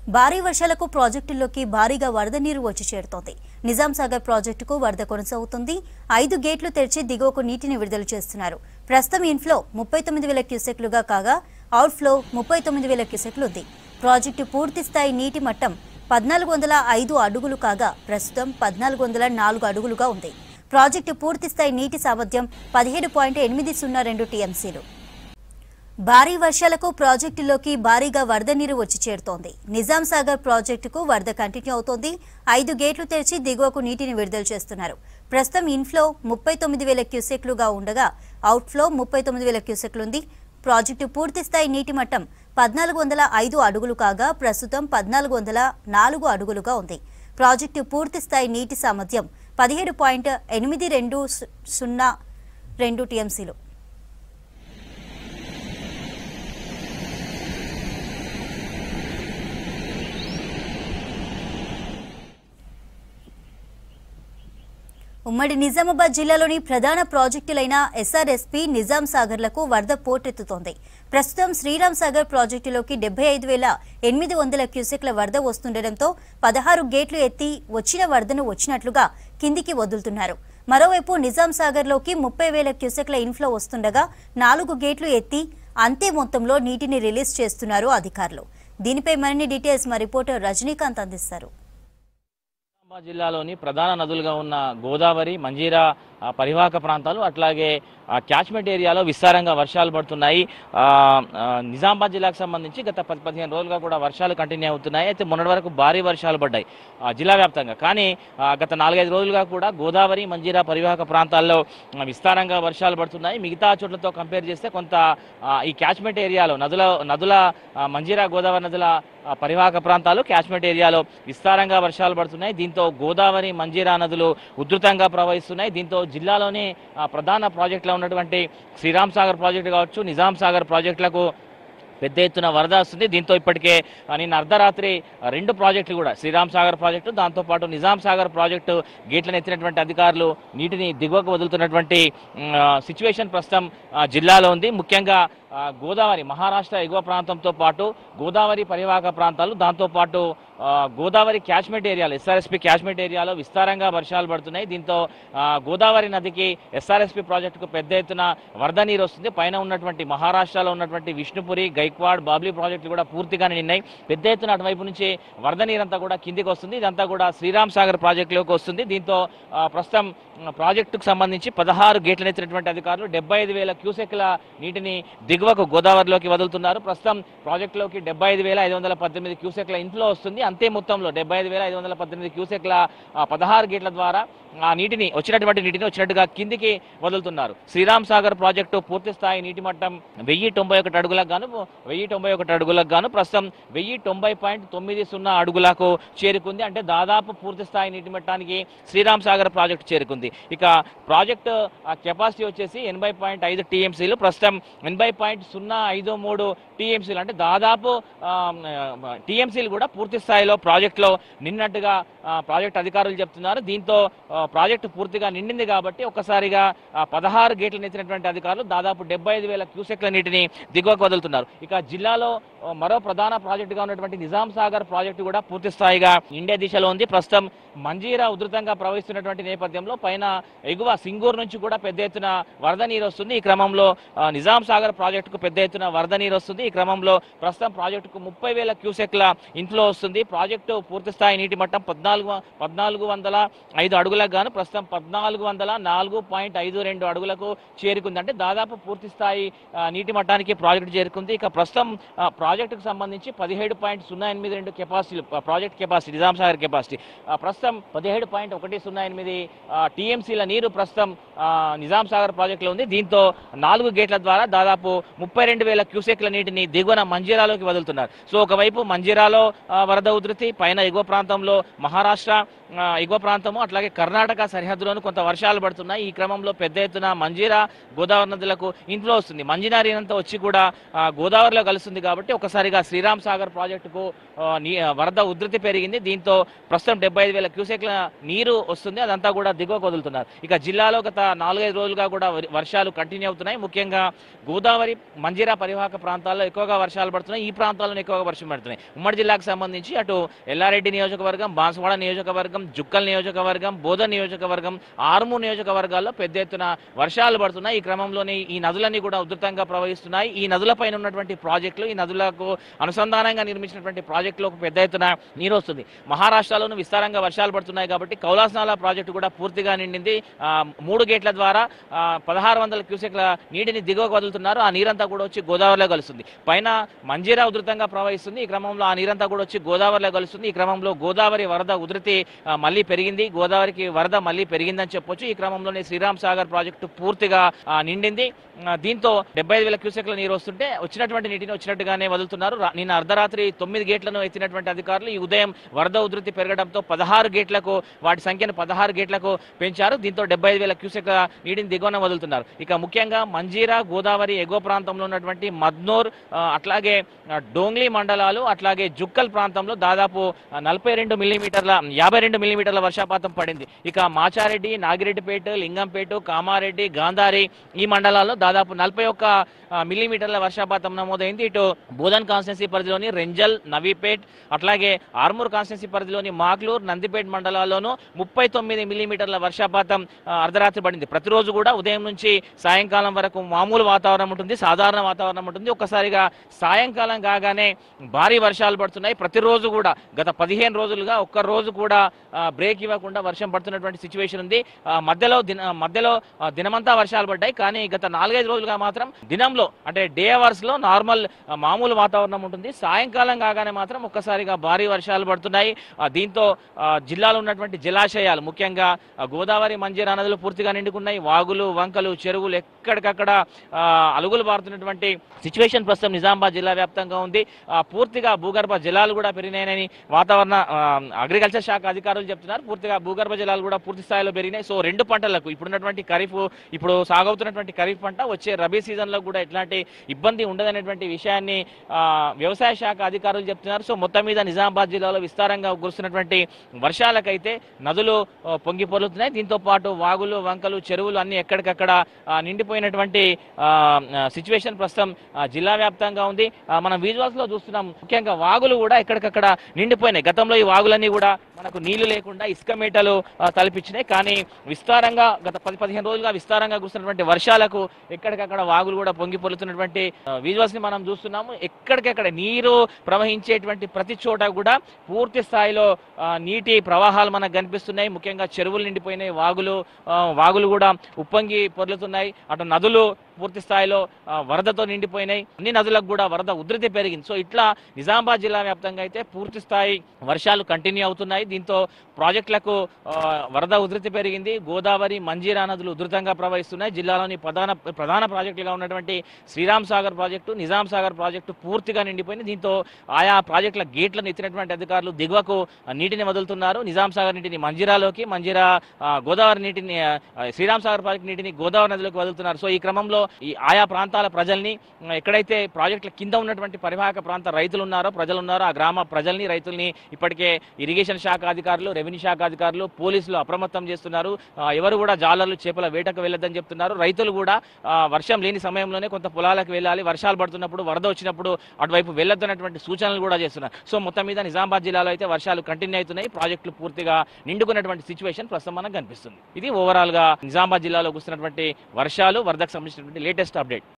భారీ వర్షాలకు ప్రాజెక్టుల్లోకి భారీగా వరద నీరు వచ్చి చేరుతోంది నిజాం సాగర్ ప్రాజెక్టుకు వరద కొనసాగుతుంది ఐదు గేట్లు తెరిచి దిగువకు నీటిని విడుదల చేస్తున్నారు ప్రస్తుతం ఇన్ఫ్లో ముప్పై తొమ్మిది వేల క్యూసెక్లుగా కాగా అవుట్ఫ్లో ముప్పై తొమ్మిది వేల క్యూసెక్లు ఉంది ప్రాజెక్టు పూర్తి స్థాయి నీటి మట్టం పద్నాలుగు వందల ఐదు అడుగులు కాగా ప్రస్తుతం పద్నాలుగు వందల నాలుగు అడుగులుగా ఉంది ప్రాజెక్టు పూర్తి స్థాయి నీటి సామర్థ్యం పదిహేడు పాయింట్ ఎనిమిది సున్నా రెండు టీఎంసీలు భారీ వర్షాలకు ప్రాజెక్టులోకి భారీగా వరద నీరు వచ్చి చేరుతోంది నిజాం సాగర్ ప్రాజెక్టుకు వరద కంటిన్యూ అవుతోంది ఐదు గేట్లు తెరిచి దిగువకు నీటిని విడుదల చేస్తున్నారు ప్రస్తుతం ఇన్ఫ్లో ముప్పై తొమ్మిది వేల క్యూసెక్లుగా ఉండగా అవుట్ఫ్లో ముప్పై తొమ్మిది వేల క్యూసెక్లుంది ప్రాజెక్టు పూర్తి స్థాయి నీటి మట్టం పద్నాలుగు వందల ఐదు అడుగులు కాగా ప్రస్తుతం పద్నాలుగు వందల నాలుగు అడుగులుగా ఉంది ప్రాజెక్టు పూర్తి స్థాయి నీటి సామర్థ్యం పదిహేడు పాయింట్ ఎనిమిది రెండు సు- సున్నా రెండు టీఎంసీలు ఉమ్మడి నిజామాబాద్ జిల్లాలోని ప్రధాన ప్రాజెక్టులైన ఎస్ఆర్ఎస్పీ నిజాం సాగర్లకు వరద పోటెత్తుతోంది ప్రస్తుతం శ్రీరామ్ సాగర్ ప్రాజెక్టులోకి డెబ్బై ఐదు వేల ఎనిమిది వందల క్యూసెక్ల వరద వస్తుండటంతో పదహారు గేట్లు ఎత్తి వచ్చిన వరదను వచ్చినట్లుగా కిందికి వదులుతున్నారు మరోవైపు నిజాం సాగర్లోకి ముప్పై వేల క్యూసెక్ల ఇన్ఫ్లో వస్తుండగా నాలుగు గేట్లు ఎత్తి అంతే మొత్తంలో నీటిని రిలీజ్ చేస్తున్నారు అధికారులు దీనిపై మరిన్ని డీటెయిల్స్ మా రిపోర్టర్ రజనీకాంత్ అందిస్తారు నిజామాబాద్ జిల్లాలోని ప్రధాన నదులుగా ఉన్న గోదావరి మంజీరా ఆ, పరివాహక ప్రాంతాలు అట్లాగే ఆ, క్యాచ్మెంట్ ఏరియాలో విస్తారంగా వర్షాలు పడుతున్నాయి ఆ, ఆ, నిజామాబాద్ జిల్లాకు సంబంధించి గత పది పదిహేను రోజులుగా కూడా వర్షాలు కంటిన్యూ అవుతున్నాయి అయితే మొన్నటి వరకు భారీ వర్షాలు పడ్డాయి ఆ, జిల్లా వ్యాప్తంగా కానీ ఆ, గత నాలుగైదు రోజులుగా కూడా గోదావరి మంజీరా పరివాహక ప్రాంతాల్లో ఆ, విస్తారంగా వర్షాలు పడుతున్నాయి మిగతా చోట్లతో కంపేర్ చేస్తే కొంత ఆ, ఈ క్యాచ్మెంట్ ఏరియాలో నదుల నదుల ఆ, మంజీరా గోదావరి నదుల ఆ, పరివాహక ప్రాంతాలు క్యాచ్మెంట్ ఏరియాలో విస్తారంగా వర్షాలు పడుతున్నాయి దీంతో గోదావరి మంజీరా నదులు ఉధృతంగా ప్రవహిస్తున్నాయి దీంతో జిల్లాలోని ఆ, ప్రధాన ప్రాజెక్టులో ఉన్నటువంటి శ్రీరామ్ సాగర్ ప్రాజెక్టు కావచ్చు నిజాం సాగర్ ప్రాజెక్టులకు పెద్ద ఎత్తున వరద వస్తుంది దీంతో ఇప్పటికే ఆ, నిన్న అర్ధరాత్రి ఆ, రెండు ప్రాజెక్టులు కూడా శ్రీరామ్ సాగర్ ప్రాజెక్టు దాంతోపాటు నిజాం సాగర్ ప్రాజెక్టు గేట్లను ఎత్తినటువంటి అధికారులు నీటిని దిగువకు వదులుతున్నటువంటి సిచ్యువేషన్ ప్రస్తుతం ఆ, జిల్లాలో ఉంది ముఖ్యంగా ఆ, గోదావరి మహారాష్ట్ర ఎగువ ప్రాంతంతో పాటు గోదావరి పరివాహక ప్రాంతాలు దాంతోపాటు ఆ, గోదావరి క్యాచ్మెంట్ ఏరియాలో ఎస్ఆర్ఎస్పి క్యాచ్మెంట్ ఏరియాలో విస్తారంగా వర్షాలు పడుతున్నాయి దీంతో ఆ, గోదావరి నదికి ఎస్ఆర్ఎస్పి ప్రాజెక్టుకు పెద్ద ఎత్తున వరద నీరు వస్తుంది పైన ఉన్నటువంటి మహారాష్ట్రలో ఉన్నటువంటి విష్ణుపురి గైక్వాడ్ బాబ్లీ ప్రాజెక్టులు కూడా పూర్తిగానే నిన్నాయి పెద్ద ఎత్తున అటువైపు నుంచి వరద నీరంతా కూడా కిందికి వస్తుంది ఇదంతా కూడా శ్రీరామ్ సాగర్ ప్రాజెక్టులోకి వస్తుంది దీంతో ఆ, ప్రస్తుతం ఆ, ప్రాజెక్టుకు సంబంధించి పదహారు గేట్లను ఎత్తినటువంటి అధికారులు డెబ్బై ఐదు వేల క్యూసెక్ల నీటిని దిగువకు గోదావరిలోకి వదులుతున్నారు ప్రస్తుతం ప్రాజెక్టులోకి డెబ్బై ఐదు వేల ఐదు వందల పద్దెనిమిది క్యూసెక్ల ఇన్ఫ్లో వస్తుంది అంతే మొత్తంలో డెబ్బై ఐదు వేల ఐదు వందల పద్దెనిమిది క్యూసెక్ల ఆ, పదహారు గేట్ల ద్వారా ఆ నీటిని వచ్చినటువంటి నీటిని వచ్చినట్టుగా కిందికి వదులుతున్నారు శ్రీరామ్ సాగర్ ప్రాజెక్టు పూర్తి స్థాయి నీటి మట్టం వెయ్యి తొంభై ఒకటి అడుగులకు గాను వెయ్యి తొంభై ఒకటి అడుగులకు గాను ప్రస్తుతం వెయ్యి తొంభై పాయింట్ తొమ్మిది సున్నా అడుగులకు చేరుకుంది అంటే దాదాపు పూర్తి స్థాయి నీటి మట్టానికి శ్రీరామ్ సాగర్ ప్రాజెక్టు చేరుకుంది ఇక ప్రాజెక్టు కెపాసిటీ వచ్చేసి ఎనభై పాయింట్ ఐదు టీఎంసీలు ప్రస్తుతం ఎనభై పాయింట్ సున్నా ఐదు మూడు టీఎంసీలు అంటే దాదాపు టీఎంసీలు కూడా పూర్తి స్థాయిలో ప్రాజెక్టులో నిన్నట్టుగా ఆ, ప్రాజెక్ట్ అధికారులు చెప్తున్నారు దీంతో ఆ, ప్రాజెక్టు పూర్తిగా నిండింది కాబట్టి ఒక్కసారిగా ఆ, పదహారు గేట్లు నెత్తినటువంటి అధికారులు దాదాపు డెబ్బై ఐదు వేల క్యూసెక్ల నీటిని దిగువకు వదులుతున్నారు ఇక జిల్లాలో ఆ, మరో ప్రధాన ప్రాజెక్టుగా ఉన్నటువంటి నిజాం సాగర్ ప్రాజెక్టు కూడా పూర్తి స్థాయిగా ఇండియా దిశలో ఉంది ప్రస్తుతం మంజీరా ఉధృతంగా ప్రవహిస్తున్నటువంటి నేపథ్యంలో పైన ఎగువ సింగూరు నుంచి కూడా పెద్ద ఎత్తున వరద నీరు వస్తుంది ఈ క్రమంలో ఆ, నిజాం సాగర్ ప్రాజెక్టుకు పెద్ద ఎత్తున వరద నీరు వస్తుంది ఈ క్రమంలో ప్రస్తుతం ప్రాజెక్టుకు ముప్పై వేల క్యూసెక్ల ఇన్ఫ్లో వస్తుంది ప్రాజెక్టు పూర్తి స్థాయి నీటి మట్టం పద్నాలుగు పద్నాలుగు వందల ఐదు అడుగులకు గాను ప్రస్తుతం పద్నాలుగు వందల నాలుగు పాయింట్ ఐదు రెండు అడుగులకు చేరుకుంది అంటే దాదాపు పూర్తి స్థాయి ఆ, నీటి మట్టానికి ప్రాజెక్టు చేరుకుంది ఇక ప్రస్తుతం ఆ, ప్రాజెక్టుకు సంబంధించి పదిహేడు పాయింట్ సున్నా ఎనిమిది రెండు capacity project capacity Nizam Sagar capacity ఆ, ప్రస్తుతం పదిహేడు పాయింట్ ఒకటి సున్నా ఎనిమిది టీఎంసీల నీరు ప్రస్తుతం ఆ, నిజాం సాగర్ ప్రాజెక్టులో ఉంది దీంతో నాలుగు గేట్ల ద్వారా దాదాపు ముప్పై రెండు వేల క్యూసెక్ల నీటిని దిగువన మంజీరాలోకి వదులుతున్నారు సో ఒకవైపు మంజీరాలో ఆ, వరద ఉధృతి పైన ఎగువ ప్రాంతంలో మహారాష్ట్ర ఆ, ఎగువ ప్రాంతము అట్లాగే కర్ణాటక సరిహద్దులోను కొంత వర్షాలు పడుతున్నాయి ఈ క్రమంలో పెద్ద ఎత్తున మంజీరా గోదావరి నదులకు ఇన్ఫ్లో వస్తుంది మంజినారి అంతా వచ్చి కూడా ఆ, గోదావరిలో కలుస్తుంది కాబట్టి ఒకసారిగా శ్రీరామ్ సాగర్ ప్రాజెక్టుకు ఆ, నీ- ఆ, వరద ఉధృతి పెరిగింది దీంతో ప్రస్తుతం డెబ్బై ఐదు వేల క్యూసెక్ల నీరు వస్తుంది అదంతా కూడా దిగువకు వదులుతున్నారు ఇక జిల్లాలో గత నాలుగైదు రోజులుగా కూడా వరి- వర్షాలు కంటిన్యూ అవుతున్నాయి ముఖ్యంగా గోదావరి మంజీరా పరివాహక ప్రాంతాల్లో ఎక్కువగా వర్షాలు పడుతున్నాయి ఈ ప్రాంతాల్లో ఎక్కువగా వర్షం పడుతున్నాయి ఉమ్మడి జిల్లాకు సంబంధించి అటు ఎల్లారెడ్డి నియోజకవర్గం బాన్సువాడ నియోజకవర్గం జుక్కల్ నియోజకవర్గం బోధన్ నియోజకవర్గం ఆర్మూర్ నియోజకవర్గాల్లో పెద్ద ఎత్తున వర్షాలు పడుతున్నాయి ఈ క్రమంలోనే ఈ నదులన్నీ కూడా ఉధృతంగా ప్రవహిస్తున్నాయి ఈ నదులపైన ఉన్నటువంటి ప్రాజెక్టులు ఈ నదులకు అనుసంధానంగా నిర్మించినటువంటి ప్రాజెక్టులకు పెద్ద ఎత్తున నీరు వస్తుంది మహారాష్ట్రలోనూ విస్తారంగా వర్షాలు పడుతున్నాయి కాబట్టి కౌలాస్నాలా ప్రాజెక్టు కూడా పూర్తిగా నిండింది ఆ, మూడు గేట్ల ద్వారా పదహారు వందల క్యూసెక్ల నీటిని దిగువకు వదులుతున్నారు ఆ నీరంతా కూడా వచ్చి గోదావరిలో కలుస్తుంది పైన మంజీరా ఉధృతంగా ప్రవహిస్తుంది ఈ క్రమంలో ఆ నీరంతా కూడా వచ్చి గోదావరిలో కలుస్తుంది ఈ క్రమంలో గోదావరి వరద ఉధృతి ఆ, మళ్ళీ పెరిగింది గోదావరికి వరద మళ్ళీ పెరిగిందని చెప్పొచ్చు ఈ క్రమంలోనే శ్రీరామ్ సాగర్ ప్రాజెక్టు పూర్తిగా ఆ, నిండింది ఆ, దీంతో డెబ్బై ఐదు వేల క్యూసెక్ల నీరు వస్తుంటే వచ్చినటువంటి నీటిని వచ్చినట్టుగానే వదులుతున్నారు రా- నిన్న అర్ధరాత్రి తొమ్మిది గేట్లను ఎత్తినటువంటి అధికారులు ఈ ఉదయం వరద ఉధృతి పెరగడంతో పదహారు గేట్లకు వాటి సంఖ్యను పదహారు గేట్లకు పెంచారు దీంతో డెబ్బై ఐదు వేల క్యూసెక్ నీటిని దిగువన వదులుతున్నారు ఇక ముఖ్యంగా మంజీరా గోదావరి ఎగువ ప్రాంతంలో ఉన్నటువంటి మద్నూర్ ఆ, అట్లాగే ఆ, డోంగ్లీ మండలాలు అట్లాగే జుక్కల్ ప్రాంతంలో దాదాపు ఆ, నలభై రెండు మిల్లీమీటర్ల యాభై రెండు మిల్లీమీటర్ల వర్షపాతం పడింది ఇక మాచారెడ్డి నాగిరెడ్డిపేట లింగంపేట కామారెడ్డి గాంధారి ఈ మండలాల్లో దాదాపు నలభై ఒక్క ఆ, మిల్లీమీటర్ల వర్షపాతం నమోదైంది ఇటు బోధన్ కాన్స్టిట్యున్సీ పరిధిలోని రెంజల్ నవీపేట్ అట్లాగే ఆర్మూర్ కాన్స్టిట్యున్సీ పరిధిలోని మాక్లూర్ నందిపేట్ మండలాల్లోనూ ముప్పై తొమ్మిది మిల్లీమీటర్ల వర్షపాతం ఆ, అర్ధరాత్రి పడింది ప్రతిరోజు కూడా ఉదయం నుంచి సాయంకాలం వరకు మామూలు వాతావరణం ఉంటుంది సాధారణ వాతావరణం ఉంటుంది ఒక్కసారిగా సాయంకాలం కాగానే భారీ వర్షాలు పడుతున్నాయి ప్రతిరోజు కూడా గత పదిహేను రోజులుగా ఒక్క రోజు కూడా ఆ, బ్రేక్ ఇవ్వకుండా వర్షం పడుతున్నటువంటి సిచ్యువేషన్ ఉంది ఆ, మధ్యలో దిన మధ్యలో ఆ, దినమంతా వర్షాలు పడ్డాయి కానీ గత నాలుగైదు రోజులుగా మాత్రం దినంలో అంటే డే అవర్స్ లో నార్మల్ ఆ, మామూలు వాతావరణం ఉంటుంది సాయంకాలం కాగానే మాత్రం ఒక్కసారిగా భారీ వర్షాలు పడుతున్నాయి ఆ, దీంతో ఆ, జిల్లాలో ఉన్నటువంటి జలాశయాలు ముఖ్యంగా ఆ, గోదావరి మంజీరా నదులు పూర్తిగా నిండుకున్నాయి వాగులు వంకలు చెరువులు ఎక్కడికక్కడ ఆ, అలుగులు పారుతున్నటువంటి సిచ్యువేషన్ ప్రస్తుతం నిజామాబాద్ జిల్లా వ్యాప్తంగా ఉంది ఆ, పూర్తిగా భూగర్భ జలాలు కూడా పెరిగినాయని వాతావరణ ఆ, అగ్రికల్చర్ శాఖ అధికారులు చెప్తున్నారు పూర్తిగా భూగర్భ జలాలు కూడా పూర్తి స్థాయిలో పెరిగినాయి సో రెండు పంటలకు ఇప్పుడున్నటువంటి ఖరీఫ్ ఇప్పుడు సాగవుతున్నటువంటి ఖరీఫ్ పంట వచ్చే రబీ సీజన్ లో కూడా ఎట్లాంటి ఇబ్బంది ఉండదనేటువంటి విషయాన్ని ఆ, వ్యవసాయ శాఖ అధికారులు చెప్తున్నారు సో మొత్తం మీద నిజామాబాద్ జిల్లాలో విస్తారంగా కురుస్తున్నటువంటి వర్షాలకైతే నదులు ఆ, పొంగి పొర్లుతున్నాయి దీంతో పాటు వాగులు వంకలు చెరువులు అన్ని ఎక్కడికక్కడ ఆ, నిండిపోయినటువంటి సిచ్యువేషన్ ప్రస్తుతం ఆ, జిల్లా వ్యాప్తంగా ఉంది ఆ, మనం విజువల్స్ లో చూస్తున్నాం ముఖ్యంగా వాగులు కూడా ఎక్కడికక్కడ నిండిపోయినాయి గతంలో ఈ వాగులన్నీ కూడా మనకు నీళ్లు లేకుండా ఇసుక మేటలు ఆ, తలపించినాయి కానీ విస్తారంగా గత పది పదిహేను రోజులుగా విస్తారంగా కురుస్తున్నటువంటి వర్షాలకు ఎక్కడికక్కడ వాగులు కూడా పొంగి పొలుతున్నటువంటి విజువల్స్ ని మనం చూస్తున్నాము ఎక్కడికెక్కడ నీరు ప్రవహించేటువంటి ప్రతి చోట కూడా పూర్తి స్థాయిలో ఆ, నీటి ప్రవాహాలు మనకు కనిపిస్తున్నాయి ముఖ్యంగా చెరువులు నిండిపోయినాయి వాగులు ఆ, వాగులు కూడా ఉప్పొంగి పొర్లుతున్నాయి అటు నదులు పూర్తి స్థాయిలో ఆ, వరదతో నిండిపోయినాయి అన్ని నదులకు కూడా వరద ఉధృతి పెరిగింది సో ఇట్లా నిజామాబాద్ జిల్లా వ్యాప్తంగా అయితే పూర్తి స్థాయి వర్షాలు కంటిన్యూ అవుతున్నాయి దీంతో ప్రాజెక్టులకు ఆ, వరద ఉధృతి పెరిగింది గోదావరి మంజీరా నదులు ఉధృతంగా ప్రవహిస్తున్నాయి జిల్లాలోని ప్రధాన ప్రధాన ప్రాజెక్టులుగా ఉన్నటువంటి శ్రీరామ్ సాగర్ ప్రాజెక్టు నిజాం సాగర్ ప్రాజెక్టు పూర్తిగా నిండిపోయింది దీంతో ఆయా ప్రాజెక్టుల గేట్లను ఎత్తినటువంటి అధికారులు దిగువకు ఆ, నీటిని వదులుతున్నారు నిజాం సాగర్ నీటిని మంజీరాలోకి మంజీరా ఆ, గోదావరి నీటిని ఆ, శ్రీరామ్ సాగర్ ప్రాజెక్టు నీటిని గోదావరి నదిలోకి వదులుతున్నారు సో ఈ క్రమంలో ఈ ఆయా ప్రాంతాల ప్రజల్ని ఆ, ఎక్కడైతే ప్రాజెక్టుల కింద ఉన్నటువంటి పరివాహక ప్రాంత రైతులు ఉన్నారో ప్రజలు ఉన్నారో ఆ గ్రామ ప్రజల్ని రైతుల్ని ఇప్పటికే ఇరిగేషన్ శాఖ అధికారులు రెవెన్యూ శాఖ అధికారులు పోలీసులు అప్రమత్తం చేస్తున్నారు ఆ, ఎవరు కూడా జాలర్లు చేపల వేటకు వెళ్ళొద్దని చెప్తున్నారు రైతులు కూడా ఆ, వర్షం లేని సమయంలోనే కొంత పొలాలకు వెళ్ళాలి వర్షాలు పడుతున్నప్పుడు వరద వచ్చినప్పుడు అటువైపు వెళ్ళొద్దన్నటువంటి సూచనలు కూడా చేస్తున్నారు సో మొత్తం మీద నిజామాబాద్ జిల్లాలో అయితే వర్షాలు కంటిన్యూ అవుతున్నాయి ప్రాజెక్టులు పూర్తిగా నిండుకున్నటువంటి సిచ్యువేషన్ ప్రస్తుతం మనకు కనిపిస్తుంది ఇది ఓవరాల్ గా నిజామాబాద్ జిల్లాలో కురుస్తున్నటువంటి వర్షాలు వరదకు సంబంధించినటువంటి లేటెస్ట్ అప్డేట్